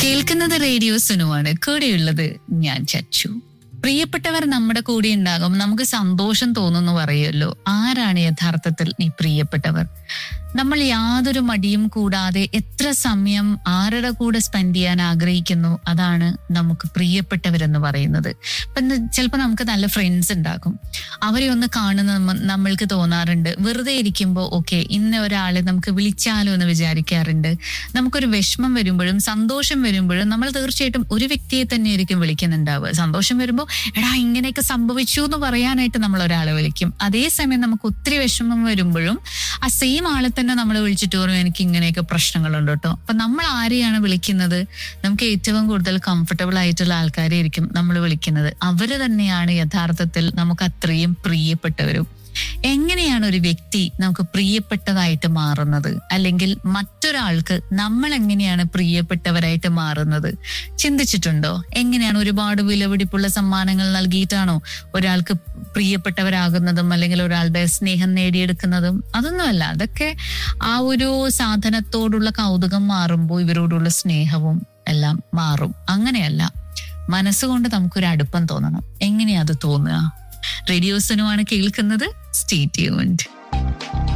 കേൾക്കുന്നത് റേഡിയോ സുനുവാണ് കൂടെയുള്ളത് ഞാൻ ചച്ചു പ്രിയപ്പെട്ടവർ നമ്മുടെ കൂടെ ഉണ്ടാകും നമുക്ക് സന്തോഷം തോന്നുന്നു പറയുമല്ലോ ആരാണ് യഥാർത്ഥത്തിൽ ഈ പ്രിയപ്പെട്ടവർ നമ്മൾ യാതൊരു മടിയും കൂടാതെ എത്ര സമയം ആരുടെ കൂടെ സ്പെൻഡ് ചെയ്യാൻ ആഗ്രഹിക്കുന്നു അതാണ് നമുക്ക് പ്രിയപ്പെട്ടവരെന്ന് പറയുന്നത് ഇപ്പൊ ചിലപ്പോൾ നമുക്ക് നല്ല ഫ്രണ്ട്സ് ഉണ്ടാകും അവരെ ഒന്ന് കാണുന്ന നമ്മ- നമ്മൾക്ക് തോന്നാറുണ്ട് വെറുതെ ഇരിക്കുമ്പോൾ ഓക്കെ ഇന്ന ഒരാളെ നമുക്ക് വിളിച്ചാലോ എന്ന് വിചാരിക്കാറുണ്ട് നമുക്കൊരു വിഷമം വരുമ്പോഴും സന്തോഷം വരുമ്പോഴും നമ്മൾ തീർച്ചയായിട്ടും ഒരു വ്യക്തിയെ തന്നെ ആയിരിക്കും വിളിക്കുന്നുണ്ടാവുക സന്തോഷം വരുമ്പോൾ എടാ ഇങ്ങനെയൊക്കെ സംഭവിച്ചു എന്ന് പറയാനായിട്ട് നമ്മൾ ഒരാളെ വിളിക്കും അതേസമയം നമുക്ക് ഒത്തിരി വിഷമം വരുമ്പോഴും ആ സെയിം ആളെ തന്നെ നമ്മൾ വിളിച്ചിട്ട് പറയും എനിക്ക് ഇങ്ങനെയൊക്കെ പ്രശ്നങ്ങളുണ്ട് കേട്ടോ അപ്പൊ നമ്മൾ ആരെയാണ് വിളിക്കുന്നത് നമുക്ക് ഏറ്റവും കൂടുതൽ കംഫർട്ടബിൾ ആയിട്ടുള്ള ആൾക്കാരെ ആയിരിക്കും നമ്മൾ വിളിക്കുന്നത് അവര് തന്നെയാണ് യഥാർത്ഥത്തിൽ നമുക്ക് അത്രയും പ്രിയപ്പെട്ടവരും എങ്ങനെയാണ് ഒരു വ്യക്തി നമുക്ക് പ്രിയപ്പെട്ടതായിട്ട് മാറുന്നത് അല്ലെങ്കിൽ മറ്റൊരാൾക്ക് നമ്മൾ എങ്ങനെയാണ് പ്രിയപ്പെട്ടവരായിട്ട് മാറുന്നത് ചിന്തിച്ചിട്ടുണ്ടോ എങ്ങനെയാണ് ഒരുപാട് വിലപിടിപ്പുള്ള സമ്മാനങ്ങൾ നൽകിയിട്ടാണോ ഒരാൾക്ക് പ്രിയപ്പെട്ടവരാകുന്നതും അല്ലെങ്കിൽ ഒരാളുടെ സ്നേഹം നേടിയെടുക്കുന്നതും അതൊന്നുമല്ല അതൊക്കെ ആ ഒരു സാധനത്തോടുള്ള കൗതുകം മാറുമ്പോൾ ഇവരോടുള്ള സ്നേഹവും എല്ലാം മാറും അങ്ങനെയല്ല മനസ്സുകൊണ്ട് നമുക്കൊരു അടുപ്പം തോന്നണം എങ്ങനെയാ അത് തോന്നുക റേഡിയോസിനുമാണ് കേൾക്കുന്നത് സ്റ്റേ ട്യൂൺഡ്